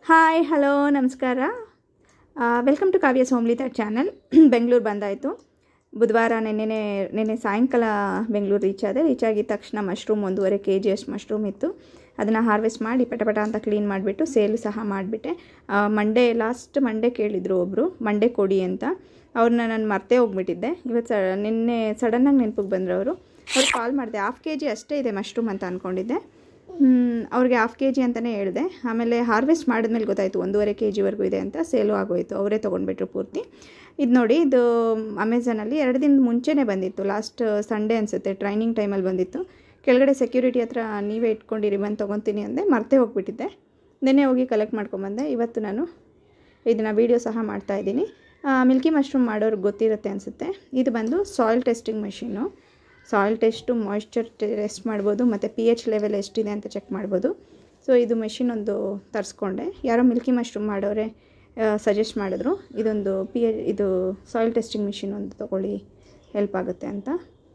hi hello ನಮಸ್ಕಾರ welcome to Kavya's homely ತಟ್ channel Bengaluru ಬಂದಾಯಿತು ಬುಧವಾರ ನೆನ್ನೆ ನೆನ್ನೆ ಸಾಯಂಕಾಲ ಬೆಂಗಳೂರು ರೀಚ್ ಆದೆ ರೀಚ್ ಆಗಿದ ತಕ್ಷಣ ಮಶ್ರೂಮ್ ಒಂದೂವರೆ ಕೆ ಜಿ ಅಷ್ಟು ಮಶ್ರೂಮ್ ಇತ್ತು ಅದನ್ನು ಹಾರ್ವೆಸ್ಟ್ ಮಾಡಿ ಪಟ ಪಟ ಅಂತ ಕ್ಲೀನ್ ಮಾಡಿಬಿಟ್ಟು ಸೇಲು ಸಹ ಮಾಡಿಬಿಟ್ಟೆ ಮಂಡೇ ಲಾಸ್ಟ್ ಮಂಡೇ ಕೇಳಿದರು ಒಬ್ಬರು ಮಂಡೇ ಕೊಡಿ ಅಂತ ಅವ್ರನ್ನ ನಾನು ಮರ್ತೇ ಹೋಗ್ಬಿಟ್ಟಿದ್ದೆ ಇವತ್ತು ಸ ನಿನ್ನೆ ಸಡನ್ನಾಗಿ ನೆನಪಿಗೆ ಬಂದರು ಅವರು ಅವ್ರು ಕಾಲ್ ಮಾಡಿದೆ ಹಾಫ್ ಕೆ ಜಿ ಅಷ್ಟೇ ಇದೆ ಮಶ್ರೂಮ್ ಅಂತ ಅಂದ್ಕೊಂಡಿದ್ದೆ ಅವ್ರಿಗೆ ಹಾಫ್ ಕೆ ಜಿ ಅಂತಲೇ ಹೇಳಿದೆ ಆಮೇಲೆ ಹಾರ್ವೆಸ್ಟ್ ಮಾಡಿದ್ಮೇಲೆ ಗೊತ್ತಾಯಿತು ಒಂದೂವರೆ ಕೆ ಜಿವರೆಗೂ ಇದೆ ಅಂತ ಸೇಲು ಆಗೋಯಿತು ಅವರೇ ತೊಗೊಂಡ್ಬಿಟ್ರು ಪೂರ್ತಿ ಇದು ನೋಡಿ ಇದು ಅಮೆಝಾನಲ್ಲಿ ಎರಡು ದಿನದ ಮುಂಚೆನೇ ಬಂದಿತ್ತು ಲಾಸ್ಟ್ ಸಂಡೇ ಅನಿಸುತ್ತೆ ಟ್ರೈನಿಂಗ್ ಟೈಮಲ್ಲಿ ಬಂದಿತ್ತು ಕೆಳಗಡೆ ಸೆಕ್ಯೂರಿಟಿ ಹತ್ರ ನೀವೇ ಇಟ್ಕೊಂಡಿರಿ ಬಂದು ತೊಗೊತೀನಿ ಅಂದೆ ಮರ್ತೇ ಹೋಗ್ಬಿಟ್ಟಿದ್ದೆ ನಿನ್ನೆ ಹೋಗಿ ಕಲೆಕ್ಟ್ ಮಾಡ್ಕೊಂಬಂದೆ ಇವತ್ತು ನಾನು ಇದನ್ನು ವೀಡಿಯೋ ಸಹ ಮಾಡ್ತಾಯಿದ್ದೀನಿ ಮಿಲ್ಕಿ ಮಶ್ರೂಮ್ ಮಾಡೋರಿಗೆ ಗೊತ್ತಿರುತ್ತೆ ಅನಿಸುತ್ತೆ ಇದು ಬಂದು soil testing machine soil test moisture test ಮಾಡ್ಬೋದು ಮತ್ತು ಪಿ ಎಚ್ ಲೆವೆಲ್ ಎಷ್ಟಿದೆ ಅಂತ ಚೆಕ್ ಮಾಡ್ಬೋದು ಸೊ ಇದು ಮೆಷಿನ್ ಒಂದು ತರಿಸ್ಕೊಂಡೆ ಯಾರೋ ಮಿಲ್ಕಿ ಮಶ್ರೂಮ್ ಮಾಡೋರೆ ಸಜೆಸ್ಟ್ ಮಾಡಿದ್ರು ಇದೊಂದು ಪಿ ಎ ಇದು ಸಾಯಿಲ್ ಟೆಸ್ಟಿಂಗ್ ಮಿಷಿನ್ ಒಂದು ತೊಗೊಳ್ಳಿ ಹೆಲ್ಪ್ ಆಗುತ್ತೆ ಅಂತ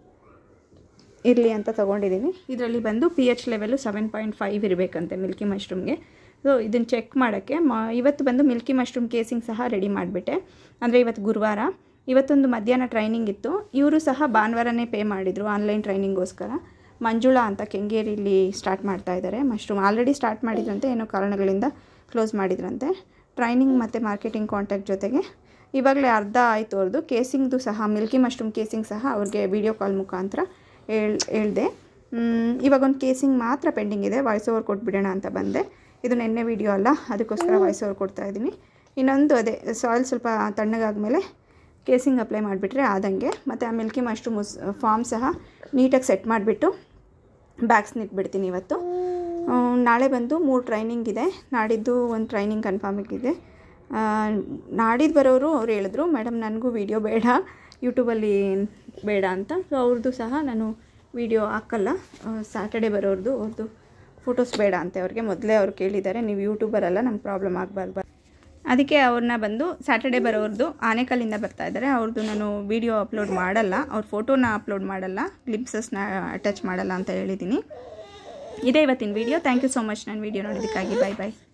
ಇರಲಿ ಅಂತ ತೊಗೊಂಡಿದ್ದೀನಿ ಇದರಲ್ಲಿ ಬಂದು P H level seven point five ಇರಬೇಕಂತೆ ಮಿಲ್ಕಿ ಮಶ್ರೂಮ್ಗೆ ಸೊ ಇದನ್ನು ಚೆಕ್ ಮಾಡೋಕ್ಕೆ ಮ ಇವತ್ತು ಬಂದು ಮಿಲ್ಕಿ ಮಶ್ರೂಮ್ ಕೇಸಿಂಗ್ ಸಹ ರೆಡಿ ಮಾಡಿಬಿಟ್ಟೆ ಅಂದರೆ ಇವತ್ತು ಗುರುವಾರ ಇವತ್ತೊಂದು ಮಧ್ಯಾಹ್ನ ಟ್ರೈನಿಂಗ್ ಇತ್ತು ಇವರು ಸಹ ಭಾನುವಾರನೇ ಪೇ ಮಾಡಿದರು ಆನ್ಲೈನ್ ಟ್ರೈನಿಂಗೋಸ್ಕರ ಮಂಜುಳಾ ಅಂತ ಕೆಂಗೇರಿಲಿ ಸ್ಟಾರ್ಟ್ ಮಾಡ್ತಾ ಇದ್ದಾರೆ ಮಶ್ರೂಮ್ ಆಲ್ರೆಡಿ ಸ್ಟಾರ್ಟ್ ಮಾಡಿದ್ರಂತೆ ಏನೋ ಕಾರಣಗಳಿಂದ ಕ್ಲೋಸ್ ಮಾಡಿದ್ರಂತೆ ಟ್ರೈನಿಂಗ್ ಮತ್ತು ಮಾರ್ಕೆಟಿಂಗ್ ಕಾಂಟ್ಯಾಕ್ಟ್ ಜೊತೆಗೆ ಇವಾಗಲೇ ಅರ್ಧ ಆಯಿತು ಅವ್ರದ್ದು ಕೇಸಿಂಗ್ದು ಸಹ ಮಿಲ್ಕಿ ಮಶ್ರೂಮ್ ಕೇಸಿಂಗ್ ಸಹ ಅವ್ರಿಗೆ ವೀಡಿಯೋ ಕಾಲ್ ಮುಖಾಂತರ ಹೇಳ್ ಹೇಳಿದೆ ಇವಾಗ ಒಂದು ಕೇಸಿಂಗ್ ಮಾತ್ರ ಪೆಂಡಿಂಗ್ ಇದೆ ವಾಯ್ಸ್ ಓವರ್ ಕೊಟ್ಬಿಡೋಣ ಅಂತ ಬಂದೆ ಇದು ನೆನ್ನೆ ವೀಡಿಯೋ ಅಲ್ಲ ಅದಕ್ಕೋಸ್ಕರ ವಾಯ್ಸ್ ಓವರ್ ಕೊಡ್ತಾ ಇದ್ದೀನಿ ಇನ್ನೊಂದು ಅದೇ ಸಾಯಿಲ್ ಸ್ವಲ್ಪ ತಣ್ಣಗಾದ್ಮೇಲೆ ಕೇಸಿಂಗ್ ಅಪ್ಲೈ ಮಾಡಿಬಿಟ್ರೆ ಆದಂಗೆ ಮತ್ತು ಆ ಮಿಲ್ಕಿ ಮಶ್ರೂಮ್ ಫಾರ್ಮ್ ಸಹ ನೀಟಾಗಿ ಸೆಟ್ ಮಾಡಿಬಿಟ್ಟು ಬ್ಯಾಗ್ಸ್ನ ಇಟ್ಬಿಡ್ತೀನಿ ಇವತ್ತು ನಾಳೆ ಬಂದು ಮೂರು ಟ್ರೈನಿಂಗ್ ಇದೆ ನಾಡಿದ್ದು ಒಂದು ಟ್ರೈನಿಂಗ್ ಕನ್ಫರ್ಮ್ ಆಗಿದೆ ನಾಡಿದ್ದು ಬರೋರು ಅವ್ರು ಹೇಳಿದ್ರು ಮೇಡಮ್ ನನಗೂ ವೀಡಿಯೋ ಬೇಡ ಯೂಟ್ಯೂಬಲ್ಲಿ ಬೇಡ ಅಂತ ಸೊ ಅವ್ರದ್ದು ಸಹ ನಾನು ವೀಡಿಯೋ ಹಾಕಲ್ಲ ಸ್ಯಾಟರ್ಡೆ ಬರೋರ್ದು ಅವ್ರದ್ದು ಫೋಟೋಸ್ ಬೇಡ ಅಂತೆ ಅವ್ರಿಗೆ ಮೊದಲೇ ಅವ್ರು ಕೇಳಿದ್ದಾರೆ ನೀವು ಯೂಟ್ಯೂಬರಲ್ಲ ನಮ್ಗೆ ಪ್ರಾಬ್ಲಮ್ ಆಗಬಾರ್ದು ಅದಕ್ಕೆ ಅವ್ರನ್ನ ಬಂದು ಸ್ಯಾಟರ್ಡೆ ಬರೋರ್ದು ಆನೆಕಲ್ಲಿಂದ ಬರ್ತಾ ಇದ್ದಾರೆ ಅವ್ರದ್ದು ನಾನು ವೀಡಿಯೋ ಅಪ್ಲೋಡ್ ಮಾಡಲ್ಲ ಅವ್ರ ಫೋಟೋನ ಅಪ್ಲೋಡ್ ಮಾಡಲ್ಲ ಕ್ಲಿಪ್ಸಸ್ನ ಅಟ್ಯಾಚ್ ಮಾಡಲ್ಲ ಅಂತ ಹೇಳಿದ್ದೀನಿ ಇದೇ ಇವತ್ತಿನ video thank you so much ನಾನು ವೀಡಿಯೋ ನೋಡೋದಕ್ಕಾಗಿ ಬಾಯ್ ಬಾಯ್